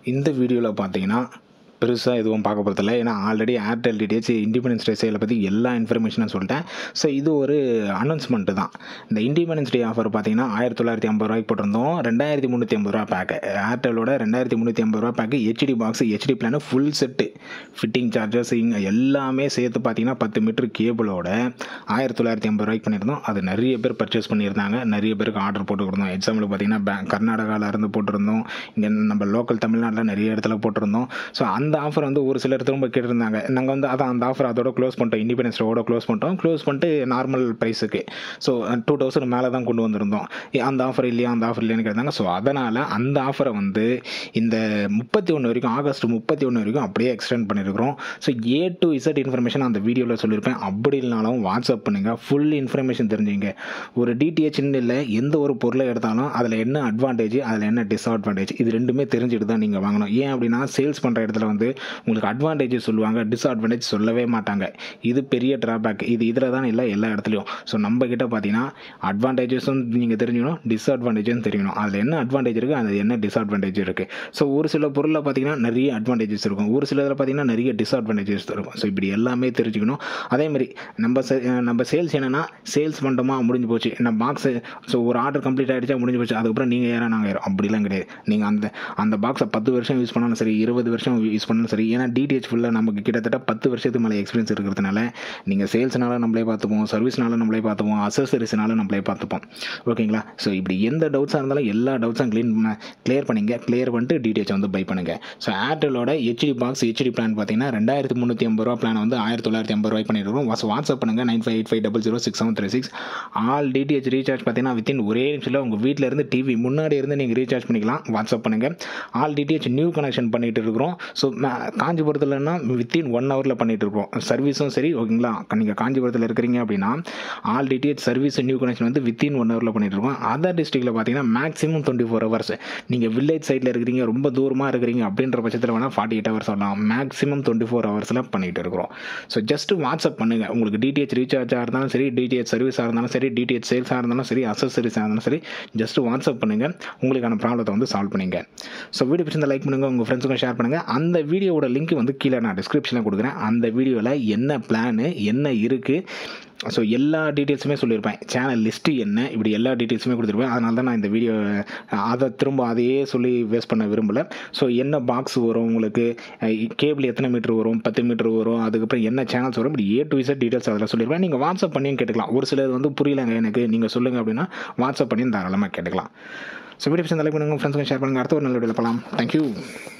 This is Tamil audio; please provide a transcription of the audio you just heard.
இந்த வீடியோவில் பார்த்தீங்கன்னா பெருசாக எதுவும் பார்க்க போகிறதில்ல ஏன்னா already Airtel DTH Independence Day சேலை பற்றி எல்லா இன்ஃபர்மேஷனும் சொல்லிட்டேன் ஸோ இது ஒரு அனௌன்ஸ்மெண்ட்டு தான் இந்த இண்டிபெண்டன்ஸ் டே ஆஃபர் பார்த்தீங்கன்னா ஆயிரத்தி தொள்ளாயிரத்தி ஐம்பது ரூபாய்க்கு போட்டிருந்தோம் ரெண்டாயிரத்தி முந்நூற்றி ஐம்பது ரூபா பேக்கு ஏர்டெலோட ரெண்டாயிரத்தி முந்நூற்றி ஐம்பது ரூபா பேக்கு HD box HD plan full set fitting charges இங்கே எல்லாமே சேர்த்து பார்த்தீங்கன்னா பத்து மீட்டர் கேபிளோட ஆயிரத்தி தொள்ளாயிரத்தி ஐம்பது ரூபாய்க்கு பண்ணியிருந்தோம் அது நிறைய பேர் பர்ச்சேஸ் பண்ணியிருந்தாங்க நிறைய பேருக்கு ஆர்டர் போட்டுருந்தோம் எக்ஸாம்பிள் பார்த்தீங்கன்னா பே கர்நாடகாவில் இருந்து போட்டிருந்தோம் இங்கே நம்ம லோக்கல் தமிழ்நாட்டில் நிறைய இடத்துல போட்டிருந்தோம் ஸோ அந்த ஆஃபர் வந்து ஒரு சிலர் திரும்ப கேட்டிருந்தாங்க நாங்கள் வந்து அதான் அந்த ஆஃபர் அதோட க்ளோஸ் பண்ணிட்டோம் இண்டிபெண்டன்ஸ் டேவோட க்ளோஸ் பண்ணிட்டோம் க்ளோஸ் பண்ணிட்டு நார்மல் ப்ரைஸுக்கு ஸோ டூ தௌசண்ட் மேலே தான் கொண்டு வந்திருந்தோம் ஏ, அந்த ஆஃபர் இல்லையா அந்த ஆஃபர் இல்லையான்னு கேட்டாங்க ஸோ அதனால் அந்த ஆஃபரை வந்து இந்த முப்பத்தி ஒன்று வரைக்கும் ஆகஸ்ட் முப்பத்தி ஒன்று வரைக்கும் அப்படியே எக்ஸ்டெண்ட் பண்ணியிருக்கிறோம் so A to Z information அந்த வீடியோவில் சொல்லியிருப்பேன் அப்படி இல்லைனாலும் வாட்ஸ்அப் பண்ணுங்கள் ஃபுல் இன்ஃபர்மேஷன் தெரிஞ்சுங்க ஒரு டிடிஹெச்னு இல்லை எந்த ஒரு பொருளை எடுத்தாலும் அதில் என்ன அட்வான்டேஜ் அதில் என்ன டிஸ்அட்வான்டேஜ் இது ரெண்டுமே தெரிஞ்சுட்டு தான் நீங்கள் வாங்கணும் ஏன் அப்படின்னா சேல்ஸ் பண்ணுற இடத்துல வந்து உங்களுக்கு அட்வான்டேஜ் சொல்லுவாங்க டிஸ்அட்வான்டேஜ் சொல்லவே மாட்டாங்க இது பெரிய ட்ராபேக் இது இதில் தான் இல்லை எல்லா இடத்துலையும் ஸோ நம்ம கிட்ட பார்த்தீங்கன்னா அட்வான்டேஜஸும் நீங்கள் தெரிஞ்சுக்கணும் டிஸ்அட்வான்டேஜும் தெரியணும் அதில் என்ன அட்வான்டேஜ் இருக்குது அது என்ன டிஸ்அட்வான்டேஜ் இருக்குது ஸோ ஒரு சில பொருளில் பார்த்தீங்கன்னா நிறைய அட்வான்டேஜஸ் இருக்கும் ஒரு சில இதில் பார்த்தீங்கன்னா நிறைய டிஸ்அட்வான்டேஜஸ் இருக்கும் ஸோ இப்படி எல்லாமே தெரிஞ்சுக்கணும் அதே மாதிரி நம்ம se- அஹ் நம்ம சேல்ஸ் என்னென்னா சேல்ஸ் பண்ணிட்டோமா முடிஞ்சு போச்சு நம்ம பாக்ஸு ஸோ ஒரு ஆர்டர் கம்ப்ளீட் ஆகிடுச்சா முடிஞ்சு போச்சு அதுக்கப்புறம் நீங்கள் ஏறா நாங்கள் ஏறோம் அப்படிலாம் கிடையாது நீங்கள் அந்த அந்த பாக்ஸை பத்து வருஷம் யூஸ் பண்ணாலும் சரி இருபது வருஷம் யூஸ் பண்ணாலும் சரி ஏன்னா டிடிஹெச் ஃபுல்லாக நமக்கு கிட்டத்தட்ட பத்து வருஷத்துக்கு மேலே எக்ஸ்பீரியன்ஸ் இருக்கிறதுனால நீங்கள் சேல்ஸ்னால நம்மளே பார்த்துப்போம் சர்வீஸ்னால நம்மளே பார்த்துப்போம் அசசரிஸ்னால நம்மளே பார்த்துப்போம் ஓகேங்களா ஸோ இப்படி எந்த டவுட்ஸாக இருந்தாலும் எல்லா டவுட்ஸும் க்ளீன் கிளியர் பண்ணிங்க கிளியர் பண்ணிட்டு டிடிஹெச் வந்து பை பண்ணுங்கள் ஸோ ஏர்டெலோட ஹெச்டி பாக்ஸ் ஹெச்டி பிளான் பார்த்தீங்கன்னா ரெண்டாயிரத்தி முந்நூற்றி ஐம்பது ரூபா பிளான் வந்து ஆயிரத்தி தொள்ளாயிரத்தி ஐம்பது ரூபாய் பண்ணியிருக்கோம் வாட்ஸ் வாட்ஸ்அப் பண்ணுங்கள் nine five eight five double zero six seven three six all DTH recharge பார்த்தீங்கன்னா வித்தின் ஒரே நிமிஷத்தில் உங்கள் வீட்டில் இருந்து டிவி முன்னாடி இருந்து நீங்கள் ரீசார்ஜ் பண்ணிக்கலாம் வாட்ஸ்அப் பண்ணுங்கள் ஆல் டிடிஹெச் நியூ கனெக்ஷன் பண்ணிட்டு இருக்கிறோம் ஸோ காஞ்சிபுரத்துலன்னா வித்தின் ஒன் ஹவரில் பண்ணிட்டு இருக்கோம் சர்வீஸும் சரி ஓகேங்களா நீங்கள் காஞ்சிபுரத்தில் இருக்கிறீங்க அப்படின்னா all DTH service new connection வந்து வித்தின் ஒன் ஹவரில் பண்ணிட்டு இருக்கோம் அதர் டிஸ்ட்ரிக்ட்டில் பார்த்தீங்கன்னா மேக்ஸிமம் டுவெண்ட்டி ஃபோர் ஹவர்ஸ் நீங்கள் வில்லேஜ் சைடில் இருக்கிறீங்க ரொம்ப தூரமாக இருக்கிறீங்க அப்படின்ற பட்சத்தில் வேணால் ஃபார்ட்டி எயிட் ஹவர்ஸ் ஆகலாம் மேக்ஸிமம் டுவெண்ட்டி ஃபோர் ஹவர்ஸில் பண்ணிட்டு இருக்கிறோம் ஸோ ஜஸ்ட் வாட்ஸ்அப் பண்ணுங்கள் உங்களுக்கு டிடிஹெச் ரீசார்ஜாக இருந்தாலும் சரி டிடிஹெச் சர்வீஸாக இருந்தாலும் சரி டிடிஹெச் சேல்ஸாக இருந்தாலும் சரி அசசரிஸாக இருந்தாலும் சரி ஜஸ்ட் வாட்ஸ்அப் பண்ணுங்கள் உங்களுக்கான ப்ராப்ளத்தை வந்து சால்வ் பண்ணுங்க ஸோ வீடியோ பிடிச்சிருந்தா லைக் பண்ணுங்கள் உங்கள் ஃப்ரெண்ட்ஸுக்கும் ஷேர் பண்ணுங்கள் அந்த வீடியோவோட லிங்க் வந்து கீழே நான் டிஸ்கிரிப்ஷனில் கொடுக்குறேன் அந்த வீடியோவில் என்ன பிளானு என்ன இருக்குது ஸோ எல்லா டீட்டெயில்ஸுமே சொல்லியிருப்பேன் சேனல் லிஸ்ட்டு என்ன இப்படி எல்லா டீட்டெயில்ஸுமே கொடுத்துருப்பேன் அதனால தான் நான் இந்த வீடியோ அதை திரும்ப அதையே சொல்லி வேஸ்ட் பண்ண விரும்பலை ஸோ என்ன பாக்ஸ் வரும் உங்களுக்கு கேபிள் எத்தனை மீட்டர் வரும் பத்து மீட்டர் வரும் அதுக்கப்புறம் என்ன சேனல்ஸ் வரும் இப்படி ஏ டு இசட் டீட்டெயில்ஸ் அதில் சொல்லியிருப்பேன் நீங்கள் வாட்ஸ்அப் பண்ணியும் கேட்டுக்கலாம் ஒரு சிலது வந்து புரியலங்க எனக்கு நீங்கள் சொல்லுங்கள் அப்படின்னா வாட்ஸ்அப் பண்ணியும் தாராளமாக கேட்டுக்கலாம் ஸோ வீடியோ பிடிச்சிருந்தா லைக் பண்ணுங்கள் ஃப்ரெண்ட்ஸுக்கு ஷேர் பண்ணுங்கள் அடுத்த ஒரு நல்ல வீடியோவில் பார்க்கலாம் தேங்க்யூ